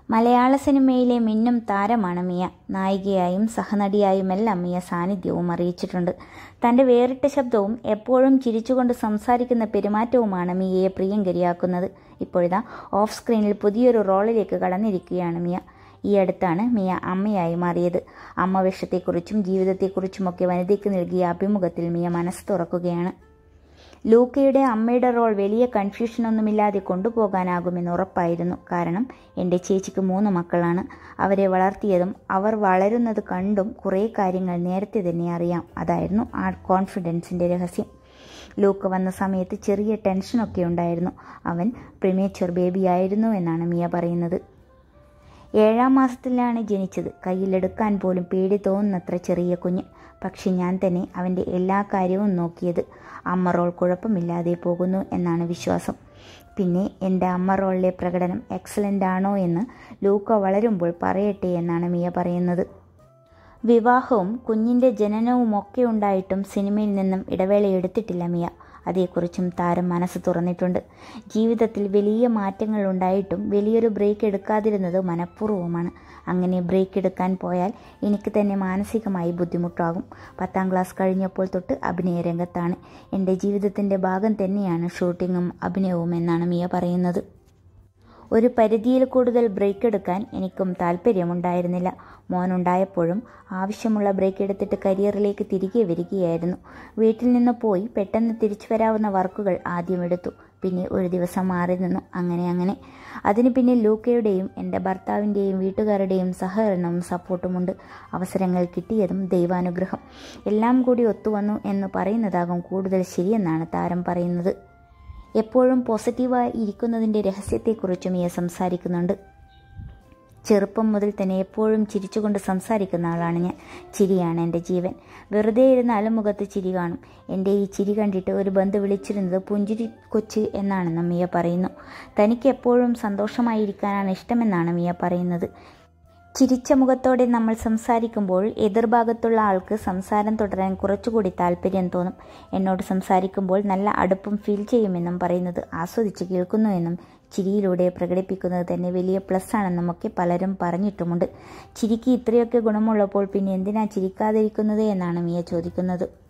മലയാള സിനിമയിലെ മിന്നും താരമാണ് മിയ നായികയായും സഹനടിയായുമെല്ലാം മിയ സാന്നിധ്യവും അറിയിച്ചിട്ടുണ്ട് തൻ്റെ വേറിട്ട ശബ്ദവും എപ്പോഴും ചിരിച്ചുകൊണ്ട് സംസാരിക്കുന്ന പെരുമാറ്റവുമാണ് മിയയെ പ്രിയങ്കരിയാക്കുന്നത് ഇപ്പോഴിതാ ഓഫ് സ്ക്രീനിൽ പുതിയൊരു റോളിലേക്ക് കടന്നിരിക്കുകയാണ് മിയ ഈ അടുത്താണ് മിയ അമ്മയായി മാറിയത് അമ്മ വേഷത്തെക്കുറിച്ചും ജീവിതത്തെക്കുറിച്ചുമൊക്കെ വനിതയ്ക്ക് നൽകിയ അഭിമുഖത്തിൽ മിയ മനസ്സ് തുറക്കുകയാണ് ലൂക്കയുടെ അമ്മയുടെ റോൾ വലിയ കൺഫ്യൂഷനൊന്നുമില്ലാതെ കൊണ്ടുപോകാനാകുമെന്ന് ഉറപ്പായിരുന്നു കാരണം എൻ്റെ ചേച്ചിക്ക് മൂന്ന് മക്കളാണ് അവരെ വളർത്തിയതും അവർ വളരുന്നത് കണ്ടും കുറേ കാര്യങ്ങൾ നേരത്തെ തന്നെ അറിയാം അതായിരുന്നു ആ കോൺഫിഡൻസിൻ്റെ രഹസ്യം ലൂക്ക് വന്ന സമയത്ത് ചെറിയ ടെൻഷനൊക്കെ ഉണ്ടായിരുന്നു അവൻ പ്രിമേച്ചർ ബേബി ആയിരുന്നു എന്നാണ് മിയ പറയുന്നത് ഏഴാം മാസത്തിലാണ് ജനിച്ചത് കയ്യിലെടുക്കാൻ പോലും പേടി തോന്നുന്നത്ര ചെറിയ കുഞ്ഞ് പക്ഷെ ഞാൻ തന്നെ അവൻ്റെ എല്ലാ കാര്യവും നോക്കിയത് അമ്മ റോൾ കുഴപ്പമില്ലാതെ പോകുന്നു എന്നാണ് വിശ്വാസം പിന്നെ എൻ്റെ അമ്മ റോളിലെ പ്രകടനം എക്സലൻ്റ് ആണോ എന്ന് ലൂക്ക വളരുമ്പോൾ പറയട്ടെ എന്നാണ് മിയ പറയുന്നത് വിവാഹവും കുഞ്ഞിൻ്റെ ജനനവും ഒക്കെ ഉണ്ടായിട്ടും സിനിമയിൽ നിന്നും ഇടവേള എടുത്തിട്ടില്ല മിയ അതേക്കുറിച്ചും താരം മനസ്സ് തുറന്നിട്ടുണ്ട് ജീവിതത്തിൽ വലിയ മാറ്റങ്ങൾ ഉണ്ടായിട്ടും വലിയൊരു ബ്രേക്ക് എടുക്കാതിരുന്നത് മനഃപൂർവ്വമാണ് അങ്ങനെ ബ്രേക്ക് എടുക്കാൻ പോയാൽ എനിക്ക് തന്നെ മാനസികമായി ബുദ്ധിമുട്ടാകും പത്താം ക്ലാസ് കഴിഞ്ഞപ്പോൾ തൊട്ട് അഭിനയ രംഗത്താണ് എൻ്റെ ജീവിതത്തിൻ്റെ ഭാഗം തന്നെയാണ് ഷൂട്ടിങ്ങും അഭിനയവും എന്നാണ് മിയ പറയുന്നത് ഒരു പരിധിയിൽ കൂടുതൽ ബ്രേക്ക് എടുക്കാൻ എനിക്കും താല്പര്യമുണ്ടായിരുന്നില്ല മോനുണ്ടായപ്പോഴും ആവശ്യമുള്ള ബ്രേക്ക് എടുത്തിട്ട് കരിയറിലേക്ക് തിരികെ വരികയായിരുന്നു വീട്ടിൽ നിന്ന് പോയി പെട്ടെന്ന് തിരിച്ചു വരാവുന്ന വർക്കുകൾ ആദ്യം എടുത്തു പിന്നെ ഒരു ദിവസം മാറി നിന്നു അങ്ങനെ അങ്ങനെ അതിന് പിന്നെ ലൂക്കയുടെയും എൻ്റെ ഭർത്താവിൻ്റെയും വീട്ടുകാരുടെയും സഹകരണവും സപ്പോർട്ടുമുണ്ട് അവസരങ്ങൾ കിട്ടിയതും ദൈവാനുഗ്രഹം എല്ലാം കൂടി ഒത്തുവന്നു എന്ന് പറയുന്നതാകും കൂടുതൽ ശരിയെന്നാണ് താരം പറയുന്നത് എപ്പോഴും പോസിറ്റീവായി ഇരിക്കുന്നതിൻ്റെ രഹസ്യത്തെക്കുറിച്ചും മിയ സംസാരിക്കുന്നുണ്ട് ചെറുപ്പം മുതൽ തന്നെ എപ്പോഴും ചിരിച്ചുകൊണ്ട് സംസാരിക്കുന്ന ആളാണ് ഞാൻ ചിരിയാണ് എൻ്റെ ജീവൻ വെറുതെ ഇരുന്നാലും മുഖത്ത് ചിരി കാണും എൻ്റെ ഈ ചിരി കണ്ടിട്ട് ഒരു ബന്ധു വിളിച്ചിരുന്നത് പുഞ്ചിരി കൊച്ച് എന്നാണെന്ന് മിയ പറയുന്നു തനിക്ക് എപ്പോഴും സന്തോഷമായിരിക്കാനാണ് ഇഷ്ടമെന്നാണ് മിയ പറയുന്നത് ചിരിച്ച മുഖത്തോടെ നമ്മൾ സംസാരിക്കുമ്പോൾ എതിർഭാഗത്തുള്ള ആൾക്ക് സംസാരം തുടരാൻ കുറച്ചുകൂടി താല്പര്യം തോന്നും എന്നോട് സംസാരിക്കുമ്പോൾ നല്ല അടുപ്പം ഫീൽ ചെയ്യുമെന്നും പറയുന്നത് ആസ്വദിച്ച് കേൾക്കുന്നുവെന്നും ചിരിയിലൂടെ പ്രകടിപ്പിക്കുന്നത് തന്നെ വലിയ പ്ലസ് ആണെന്നുമൊക്കെ പലരും പറഞ്ഞിട്ടുമുണ്ട് ചിരിക്ക് ഇത്രയൊക്കെ ഗുണമുള്ളപ്പോൾ പിന്നെ എന്തിനാ ചിരിക്കാതിരിക്കുന്നത് എന്നാണ് മിയ ചോദിക്കുന്നത്